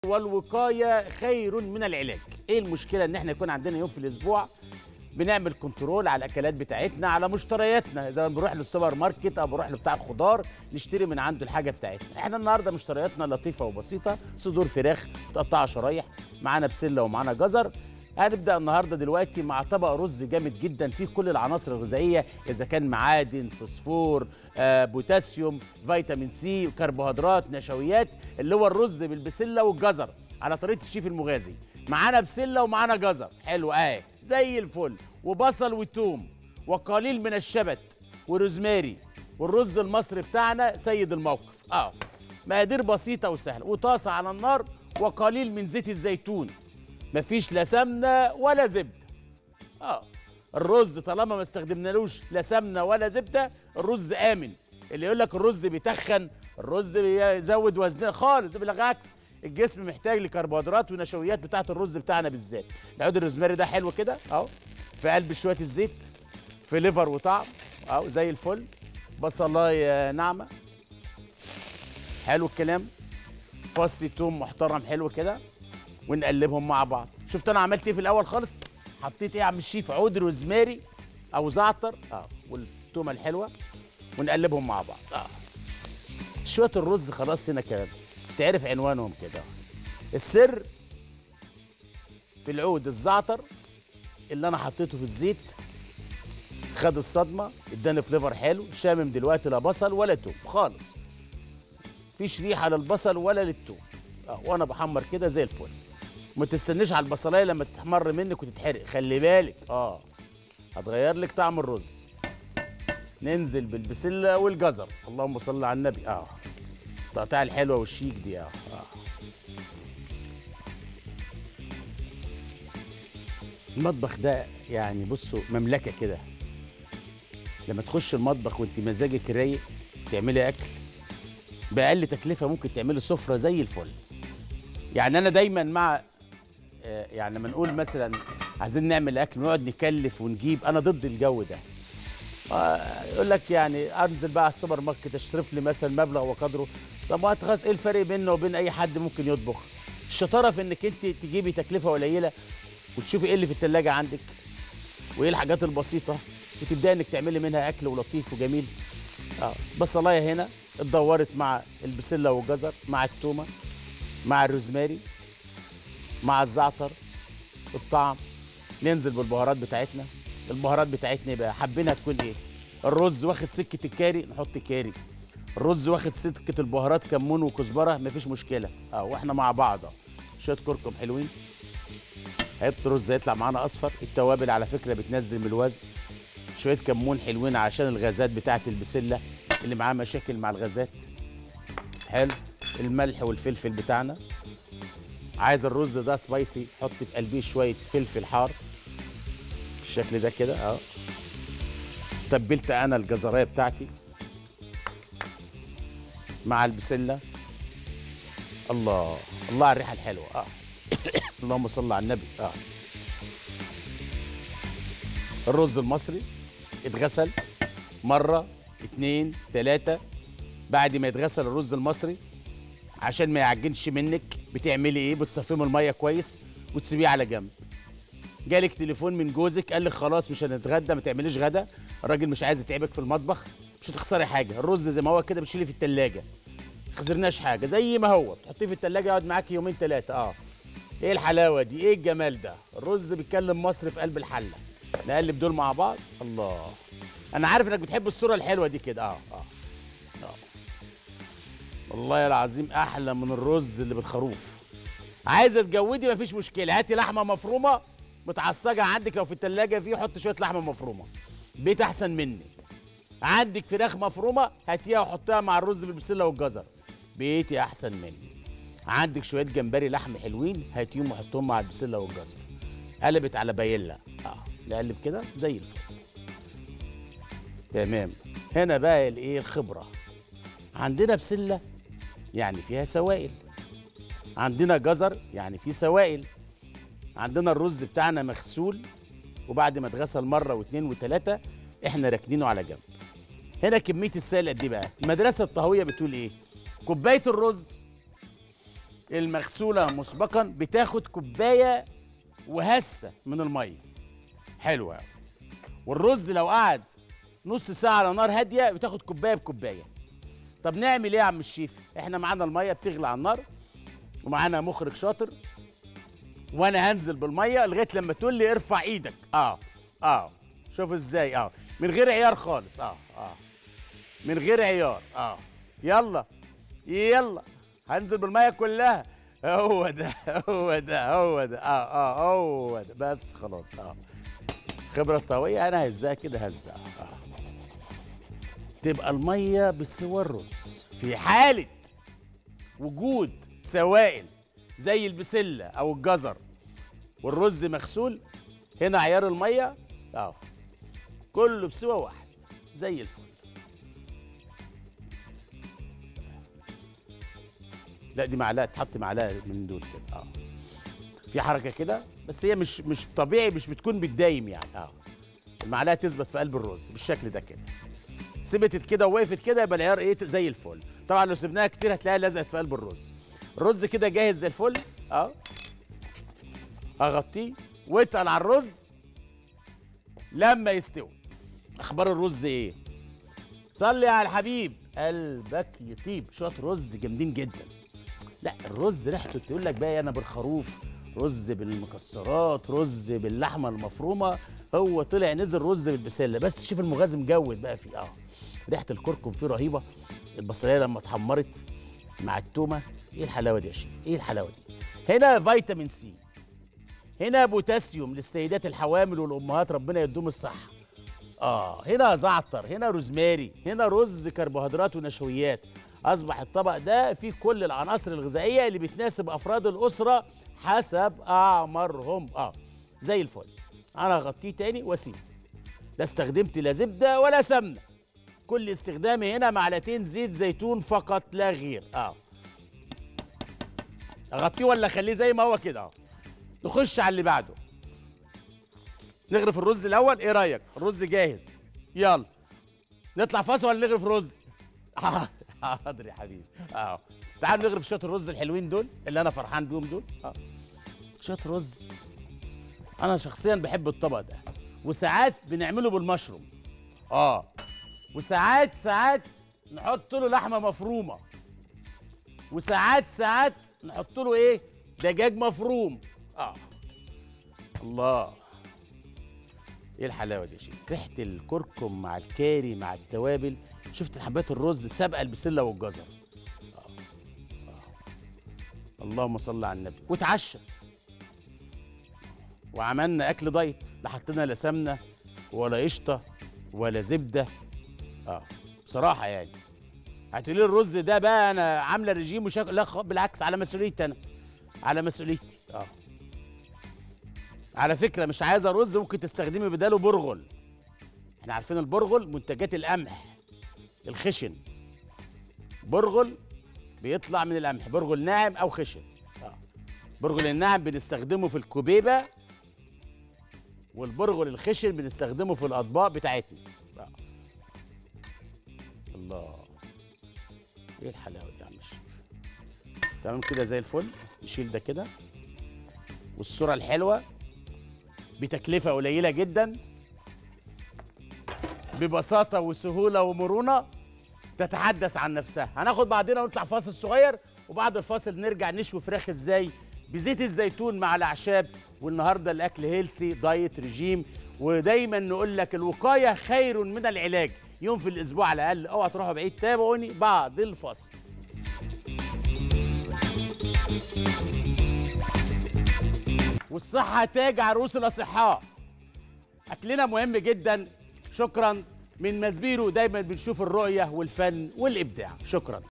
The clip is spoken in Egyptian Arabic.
والوقايه خير من العلاج ايه المشكله ان احنا يكون عندنا يوم في الاسبوع بنعمل كنترول على الاكلات بتاعتنا على مشترياتنا اذا بنروح للسوبر ماركت او بنروح لبتاع الخضار نشتري من عنده الحاجه بتاعتنا احنا النهارده مشترياتنا لطيفه وبسيطه صدور فراخ متقطعه شرايح معانا بسله ومعانا جزر هنبدا النهارده دلوقتي مع طبق رز جامد جدا فيه كل العناصر الغذائيه اذا كان معادن فوسفور آه، بوتاسيوم فيتامين سي كربوهيدرات نشويات اللي هو الرز بالبسله والجزر على طريقه الشيف المغازي معانا بسله ومعانا جزر حلو اهي زي الفل وبصل وتوم وقليل من الشبت وروزماري والرز المصري بتاعنا سيد الموقف اه مقادير بسيطه وسهله وطاسه على النار وقليل من زيت الزيتون مفيش لا سمنه ولا زبده اه الرز طالما ما استخدمنالوش لا سمنه ولا زبده الرز امن اللي يقول لك الرز بيتخن الرز بيزود وزن خالص ده بالعكس الجسم محتاج لكربوهيدرات ونشويات بتاعه الرز بتاعنا بالذات العود الروزماري ده حلو كده اهو في قلب شويه الزيت في ليفر وطعم اهو زي الفل بصلايه ناعمه حلو الكلام فص توم محترم حلو كده ونقلبهم مع بعض شفت انا عملت ايه في الاول خالص حطيت ايه يا عم الشيف عود روزماري او زعتر اه والتومه الحلوه ونقلبهم مع بعض اه شويه الرز خلاص هنا كده تعرف عنوانهم كده السر في العود الزعتر اللي انا حطيته في الزيت خد الصدمه اداني فليفر حلو شامم دلوقتي لا بصل ولا توم خالص مفيش ريحه للبصل ولا للتوم اه وانا بحمر كده زي الفل ما تستنيش على البصلايه لما تحمر منك وتتحرق خلي بالك اه هتغير لك طعم الرز ننزل بالبسله والجزر اللهم صل على النبي اه التقطيعه الحلوه والشيك دي اه, آه. المطبخ ده يعني بصوا مملكه كده لما تخش المطبخ وانت مزاجك رايق تعملي اكل باقل تكلفه ممكن تعملي سفره زي الفل يعني انا دايما مع آه، يعني لما نقول مثلا عايزين نعمل اكل ونقعد نكلف ونجيب انا ضد الجو ده آه، يقول لك يعني انزل بقى على السوبر ماركت اشترف لي مثلا مبلغ وقدره طب ما خلاص ايه الفرق بينه وبين اي حد ممكن يطبخ الشطاره في انك انت تجيبي تكلفه قليله وتشوفي ايه اللي في الثلاجه عندك وايه الحاجات البسيطه وتبداي انك تعملي منها اكل ولطيف وجميل اه بصلايه هنا اتدورت مع البسله والجزر مع التومه مع الروزماري مع الزعتر الطعم ننزل بالبهارات بتاعتنا البهارات بتاعتنا يبقى حابينها تكون ايه الرز واخد سكه الكاري نحط كاري الرز واخد سكه البهارات كمون وكزبره مفيش مشكله اه واحنا مع بعض اه شويه كركم حلوين حته رز هيطلع معانا اصفر التوابل على فكره بتنزل من الوزن شويه كمون حلوين عشان الغازات بتاعه البسله اللي معاه مشاكل مع الغازات حلو الملح والفلفل بتاعنا عايز الرز ده سبايسي حط في قلبيه شويه فلفل حار بالشكل ده كده اه تبلت انا الجزرايه بتاعتي مع البسله الله الله على الريحه الحلوه اه اللهم صل على النبي اه الرز المصري اتغسل مره اتنين تلاته بعد ما يتغسل الرز المصري عشان ما يعجنش منك بتعملي ايه بتصفيه من الميه كويس وتسيبيه على جنب جالك تليفون من جوزك قال لك خلاص مش هنتغدى ما تعمليش غدا الراجل مش عايز يتعبك في المطبخ مش هتخسري حاجه الرز زي ما هو كده بتشيليه في التلاجة ما خسرناش حاجه زي ما هو تحطيه في التلاجة يقعد معاكي يومين ثلاثه اه ايه الحلاوه دي ايه الجمال ده الرز بيتكلم مصري في قلب الحله نقلب دول مع بعض الله انا عارف انك بتحب الصوره الحلوه دي كده اه اه آه. والله العظيم احلى من الرز اللي بالخروف عايزه تجودي مفيش مشكله هاتي لحمه مفرومه متعصجه عندك لو في التلاجة فيه حط شويه لحمه مفرومه بيت احسن مني عندك فراخ مفرومه هاتيها وحطيها مع الرز بالبسله والجزر بيتي احسن مني عندك شويه جمبري لحم حلوين هاتيهم وحطهم مع البسله والجزر قلبت على بايلا اه نقلب كده زي الفل تمام هنا بقى الايه الخبره عندنا بسله يعني فيها سوائل عندنا جزر يعني فيه سوائل عندنا الرز بتاعنا مغسول وبعد ما اتغسل مره واثنين وثلاثه احنا راكنينه على جنب هنا كميه السائل قد ايه بقى المدرسه الطهويه بتقول ايه كوبايه الرز المغسوله مسبقا بتاخد كوبايه وهسه من الميه حلوه أوي. والرز لو قعد نص ساعه على نار هاديه بتاخد كوبايه بكوبايه طب نعمل ايه يا عم الشيف احنا معانا الميه بتغلي على النار ومعانا مخرج شاطر وانا هنزل بالميه لغايه لما تقول لي ارفع ايدك اه اه شوف ازاي اه من غير عيار خالص اه اه من غير عيار اه يلا يلا هنزل بالميه كلها هو ده هو ده هو ده اه اه هو ده بس خلاص اه خبره طويله انا هزها كده هزها آه. تبقى الميه بسوى الرز في حاله وجود سوائل زي البسله او الجزر والرز مغسول هنا عيار الميه اهو كله بسوى واحد زي الفل لا دي معلقه تحط معلقه من دول كده اه في حركه كده بس هي مش مش طبيعي مش بتكون بتدايم يعني اه المعلقه تثبت في قلب الرز بالشكل ده كده ثبتت كده ووقفت كده يبقى العيار ايه زي الفل طبعا لو سبناها كتير هتلاقيها لزقت في قلب الرز الرز كده جاهز زي الفل اه اغطيه واتقل على الرز لما يستوي اخبار الرز ايه صلي على الحبيب قلبك يطيب شويه رز جامدين جدا لا الرز ريحته تقول لك بقى انا بالخروف رز بالمكسرات رز باللحمه المفرومه هو طلع نزل رز بالبسله بس شوف المغازي مجود بقى فيه اه ريحه الكركم فيه رهيبه البصليه لما اتحمرت مع التومه ايه الحلاوه دي يا شيف ايه الحلاوه دي هنا فيتامين سي هنا بوتاسيوم للسيدات الحوامل والامهات ربنا يدوم الصحه اه هنا زعتر هنا روزماري هنا رز كربوهيدرات ونشويات اصبح الطبق ده فيه كل العناصر الغذائيه اللي بتناسب افراد الاسره حسب اعمارهم اه زي الفل انا هغطيه تاني واسيبه لا استخدمت لا زبده ولا سمنه كل استخدامي هنا معلقتين زيت زيتون فقط لا غير اه اغطيه ولا اخليه زي ما هو كده اه نخش على اللي بعده نغرف الرز الاول ايه رايك الرز جاهز يلا نطلع فاصل ولا نغرف رز حاضر يا حبيبي اه تعال نغرف شويه الرز الحلوين دول اللي انا فرحان بيهم دول اه شويه رز انا شخصيا بحب الطبق ده وساعات بنعمله بالمشروم اه وساعات ساعات نحط له لحمه مفرومه وساعات ساعات نحط له ايه دجاج مفروم اه الله ايه الحلاوه دي يا شيخ ريحه الكركم مع الكاري مع التوابل شفت حبات الرز سابقه البسله والجزر آه. آه. اللهم صل على النبي واتعشى وعملنا اكل دايت لا حطينا لا سمنه ولا قشطه ولا زبده اه بصراحه يعني هتقولي لي الرز ده بقى انا عامله رجيم وشكل لا خ- بالعكس على مسؤوليتي انا على مسؤوليتي اه على فكره مش عايزه رز ممكن تستخدمي بداله برغل احنا عارفين البرغل منتجات القمح الخشن برغل بيطلع من القمح برغل ناعم او خشن اه برغل الناعم بنستخدمه في الكبيبه والبرغل الخشن بنستخدمه في الاطباق بتاعتنا آه. الله ايه الحلاوه دي يا عم الشيف تمام كده زي الفل نشيل ده كده والصوره الحلوه بتكلفه قليله جدا ببساطه وسهوله ومرونه تتحدث عن نفسها هناخد بعضنا ونطلع فاصل صغير وبعد الفاصل نرجع نشوي فراخ ازاي بزيت الزيتون مع الاعشاب والنهارده الاكل هيلسي دايت رجيم ودايما نقول لك الوقايه خير من العلاج يوم في الاسبوع على الاقل اوعى تروحوا بعيد تابعوني بعد الفاصل والصحه تاج عروس الاصحاء اكلنا مهم جدا شكرا من مزبيرو دايما بنشوف الرؤيه والفن والابداع شكرا